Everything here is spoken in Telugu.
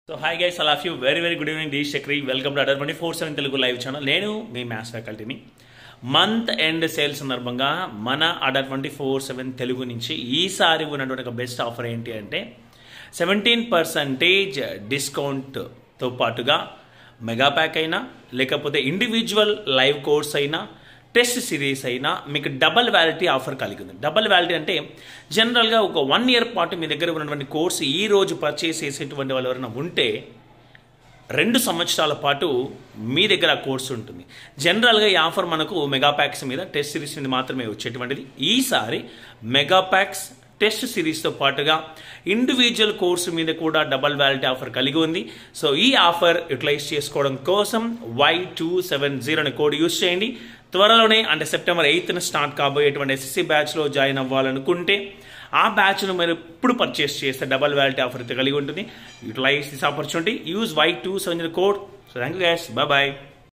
so hi guys all of you very very good evening Deesh Chakri welcome to Adda twenty four seven Telugu live channel నేను మీ మ్యాథ్స్ ఫ్యాకల్టీని మంత్ ఎండ్ సేల్ సందర్భంగా మన Adda twenty four seven Telugu నుంచి ఈసారి ఉన్నటువంటి ఒక బెస్ట్ ఆఫర్ ఏంటి అంటే సెవెంటీన్ పర్సంటేజ్ డిస్కౌంట్తో పాటుగా మెగా ప్యాక్ అయినా లేకపోతే ఇండివిజువల్ లైవ్ కోర్స్ అయినా టెస్ట్ సిరీస్ అయినా మీకు డబల్ వ్యాలిటీ ఆఫర్ కలిగి ఉంది డబల్ వ్యాలిటీ అంటే జనరల్గా ఒక వన్ ఇయర్ పాటు మీ దగ్గర ఉన్నటువంటి కోర్సు ఈ రోజు పర్చేస్ చేసేటువంటి వాళ్ళు ఎవరైనా ఉంటే రెండు సంవత్సరాల పాటు మీ దగ్గర ఆ కోర్సు ఉంటుంది జనరల్గా ఈ ఆఫర్ మనకు మెగా ప్యాక్స్ మీద టెస్ట్ సిరీస్ మీద మాత్రమే వచ్చేటువంటిది ఈసారి మెగా ప్యాక్స్ టెస్ట్ సిరీస్తో పాటుగా ఇండివిజువల్ కోర్సు మీద కూడా డబల్ వ్యాలిటీ ఆఫర్ కలిగి ఉంది సో ఈ ఆఫర్ యూటిలైజ్ చేసుకోవడం కోసం వై టూ సెవెన్ జీరోని కోడ్ యూస్ చేయండి త్వరలోనే అంటే సెప్టెంబర్ ఎయిత్న స్టార్ట్ కాబోయేటువంటి ఎస్ఎస్సి బ్యాచ్లో జాయిన్ అవ్వాలనుకుంటే ఆ బ్యాచ్ను మీరు ఎప్పుడు పర్చేస్ చేస్తే డబల్ వ్యాలిటీ ఆఫర్ అయితే కలిగి ఉంటుంది utilize this opportunity use Y two seven code so thank you guys bye bye